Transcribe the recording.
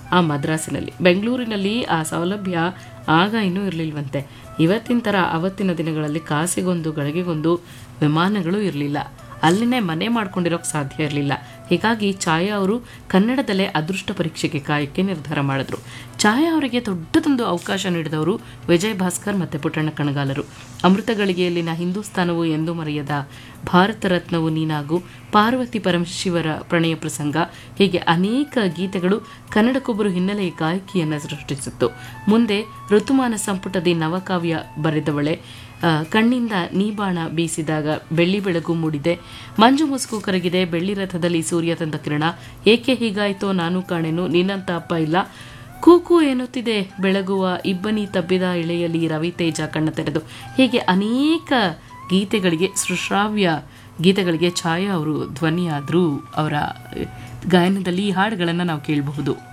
ಆ ಮದ್ರಾಸಿನಲ್ಲಿ ಬೆಂಗಳೂರಿನಲ್ಲಿ ಆ ಸೌಲಭ್ಯ ಆಗ ಇನ್ನೂ ಇರಲಿಲ್ವಂತೆ ಇವತ್ತಿನ ಥರ ಅವತ್ತಿನ ದಿನಗಳಲ್ಲಿ ಕಾಸಿಗೊಂದು ಗಳಿಗೆಗೊಂದು ವಿಮಾನಗಳು ಇರಲಿಲ್ಲ ಅಲ್ಲಿನೇ ಮನೆ ಮಾಡ್ಕೊಂಡಿರೋಕೆ ಸಾಧ್ಯ ಇರಲಿಲ್ಲ ಹೀಗಾಗಿ ಛಾಯಾ ಅವರು ಕನ್ನಡದಲ್ಲೇ ಅದೃಷ್ಟ ಪರೀಕ್ಷೆಗೆ ಕಾಯಕ್ಕೆ ನಿರ್ಧಾರ ಮಾಡಿದ್ರು ಛಾಯಾ ಅವರಿಗೆ ದೊಡ್ಡದೊಂದು ಅವಕಾಶ ನೀಡಿದವರು ವಿಜಯ್ ಭಾಸ್ಕರ್ ಮತ್ತು ಪುಟ್ಟಣ್ಣ ಕಣಗಾಲರು ಅಮೃತ ಗಳಿಗೆಯಲ್ಲಿನ ಹಿಂದೂಸ್ತಾನವು ಎಂದು ಮರೆಯದ ಭಾರತ ರತ್ನವು ನೀನಾಗು ಪಾರ್ವತಿ ಪರಮಶಿವರ ಪ್ರಣಯ ಪ್ರಸಂಗ ಹೀಗೆ ಅನೇಕ ಗೀತೆಗಳು ಕನ್ನಡಕ್ಕೊಬ್ಬರು ಹಿನ್ನೆಲೆ ಗಾಯಕಿಯನ್ನು ಸೃಷ್ಟಿಸಿತ್ತು ಮುಂದೆ ಋತುಮಾನ ಸಂಪುಟದಿ ನವಕಾವ್ಯ ಬರೆದವಳೆ ಆ, ಕಣ್ಣಿಂದ ನೀಬಾಣ ಬೀಸಿದಾಗ ಬೆಳ್ಳಿ ಬೆಳಗು ಮೂಡಿದೆ ಮಂಜು ಮುಸುಕು ಕರಗಿದೆ ಬೆಳ್ಳಿ ರಥದಲ್ಲಿ ಸೂರ್ಯ ತಂದ ಕಿರಣ ಏಕೆ ಹೀಗಾಯ್ತೋ ನಾನು ಕಾಣೆನು ನಿನ್ನಂತ ಅಪ್ಪ ಇಲ್ಲ ಕೂಕು ಎನ್ನುತ್ತಿದೆ ಬೆಳಗುವ ಇಬ್ಬನಿ ತಬ್ಬಿದ ಇಳೆಯಲ್ಲಿ ರವಿ ತೇಜ ಕಣ್ಣ ತೆರೆದು ಹೀಗೆ ಅನೇಕ ಗೀತೆಗಳಿಗೆ ಸುಶ್ರಾವ್ಯ ಗೀತೆಗಳಿಗೆ ಛಾಯಾ ಅವರು ಧ್ವನಿಯಾದರೂ ಅವರ ಗಾಯನದಲ್ಲಿ ಈ ಹಾಡುಗಳನ್ನು ನಾವು ಕೇಳಬಹುದು